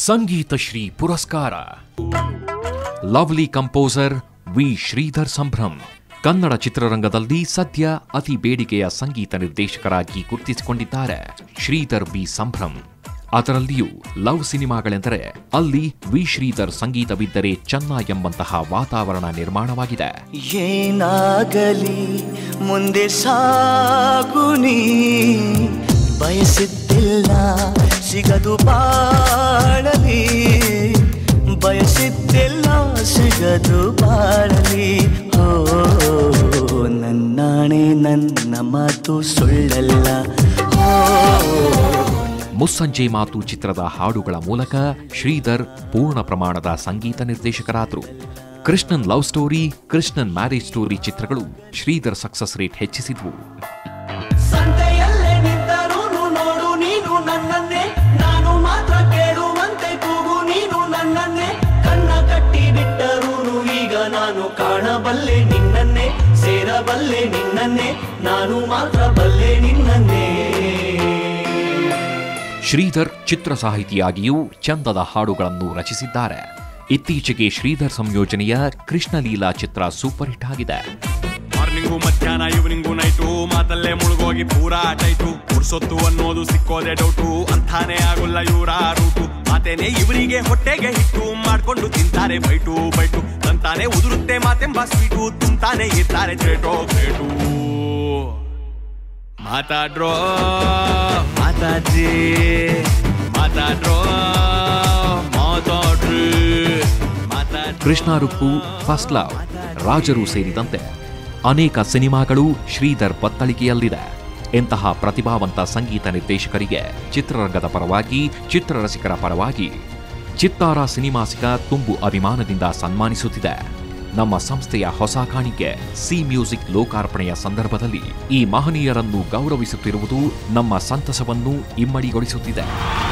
ಸಂಗೀತ ಶ್ರೀ ಪುರಸ್ಕಾರ lovely composer V Sridhar Sambhram Kannada ಚಿತ್ರರಂಗದಲ್ಲಿ ಸದ್ಯ ಅತಿ ಬೇಡಿಕೆಯ ಸಂಗೀತ ನಿರ್ದೇಶಕರಾಗಿ ಗುರುತಿಸಿಕೊಂಡಿದ್ದಾರೆ ಶ್ರೀಧರ್ ಬಿ ಸಂಭ್ರಮ್ ಅದರಲ್ಲಿಯೂ ಲವ್ ಸಿನಿಮಾಗಳೆಂದರೆ ಅಲ್ಲಿ ವಿ ಶ್ರೀಧರ್ ಸಂಗೀತವಿದ್ದರೆ ಚೆನ್ನ ಎಂಬಂತಹ ವಾತಾವರಣ ನಿರ್ಮಾಣವಾಗಿದೆ ಏನಾಗಲಿ ಮುಂದೆ ಸಾಗುನಿ ಬಯಸಿದ್ದಿಲ್ಲ ಸಿಗದು ಬಾಳಲಿ ಬಯಸಿದ್ದಿಲ್ಲ ಸಿಗದು ಬಾಳಲಿ ಓ ನನ್ನಾಣೆ ನನ್ನ ಮಾತು ಸುಳ್ಳಲ್ಲ ಓ ಮುಸ್ಸಂಜೆ ಮಾತು ಚಿತ್ರದ ಹಾಡುಗಳ ಮೂಲಕ ಶ್ರೀಧರ್ ಪೂರ್ಣ ಪ್ರಮಾಣದ ಸಂಗೀತ ನಿರ್ದೇಶಕರಾದರು Krishnan love story Krishnan marriage story ಚಿತ್ರಗಳು ಶ್ರೀಧರ್ ಸಕ್ಸಸ್ ರೇಟ್ ಹೆಚ್ಚಿಸಿದ್ವು ಸಂತೆಯಲ್ಲೇ ನಿಂತರೂ ನೋಡು ನೀನು ನನ್ನನ್ನೇ ನಾನು ಮಾತ್ರ ಕೇಳುವಂತೆ ಕೂಗು ನೀನು ನನ್ನನ್ನೇ ಕಣ್ಣ ಕಟ್ಟಿ ಬಿಟ್ಟರೂ ಈಗ ನಾನು ಕಾಣಬಲ್ಲೆ ನಿನ್ನನ್ನೇ ಸೇರಬಲ್ಲೆ ನಿನ್ನನ್ನೇ ನಾನು ಮಾತ್ರ ಬಲ್ಲೆ ನಿನ್ನನ್ನೇ ಶ್ರೀಧರ್ ಚಿತ್ರ ಸಾಹಿತಿಯಾಗಿಯೂ ಚಂದದ ಹಾಡುಗಳನ್ನು ರಚಿಸಿದ್ದಾರೆ ಇತ್ತೀಚೆಗೆ ಶ್ರೀಧರ್ ಸಂಯೋಜನೆಯ ಕೃಷ್ಣಲೀಲಾ ಚಿತ್ರ ಸೂಪರ್ ಹಿಟ್ ಆಗಿದೆ ಮಾರ್ನಿಂಗು ಮಧ್ಯಾಹ್ನ ಈವ್ನಿಂಗು ನೈಟು ಮಾತಲ್ಲೇ ಮುಳುಗೋಗಿ ಪೂರಾ ಟೈಟು ಪುರ್ಸೊತ್ತು ಅನ್ನೋದು ಸಿಕ್ಕೋದೆ ಡೌಟು ಅಂತಾನೆ ಆಗೋಲ್ಲ ಇವರ ರೂಟು ಮಾತೇನೆ ಇವರಿಗೆ ಹೊಟ್ಟೆಗೆ ಹಿಟ್ಟು ಮಾಡ್ಕೊಂಡು ತಿಂತಾರೆ ಬೈಟು ಬೈಟು ತಂತಾನೆ ಉದುರುತ್ತೆ ಮಾತೆಂಬ ಸ್ವೀಟು ತುಂಬ್ತಾನೆ ಇರ್ತಾರೆ ಗ್ರೇಟೋ ಗ್ರೇಟು ಮಾತಾಡ್ರೋ ಮಾತಾಜಿ ಮಾತಾಡ್ರೋ ಮಾತಾಡ್ರಿ ಮಾತಾಡ್ರಿ ಕೃಷ್ಣ ರುಕ್ಕು ಫಸ್ಟ್ ಲವ್ ರಾಜರು ಸೇರಿದಂತೆ ಅನೇಕ ಸಿನಿಮಾಗಳು ಶ್ರೀಧರ್ ಬತ್ತಳಿಕೆಯಲ್ಲಿದೆ ಇಂತಹ ಪ್ರತಿಭಾವಂತ ಸಂಗೀತ ನಿರ್ದೇಶಕರಿಗೆ ಚಿತ್ರರಂಗದ ಪರವಾಗಿ ಚಿತ್ರರಸಿಕರ ಪರವಾಗಿ ಚಿತ್ತಾರ ಸಿನಿಮಾಸಿಕ ತುಂಬು ಅಭಿಮಾನದಿಂದ ಸನ್ಮಾನಿಸುತ್ತಿದೆ ನಮ್ಮ ಸಂಸ್ಥೆಯ ಹೊಸ ಕಾಣಿಕೆ ಸಿ ಮ್ಯೂಸಿಕ್ ಲೋಕಾರ್ಪಣೆಯ ಸಂದರ್ಭದಲ್ಲಿ ಈ ಮಹನೀಯರನ್ನು ಗೌರವಿಸುತ್ತಿರುವುದು ನಮ್ಮ ಸಂತಸವನ್ನು ಇಮ್ಮಡಿಗೊಳಿಸುತ್ತಿದೆ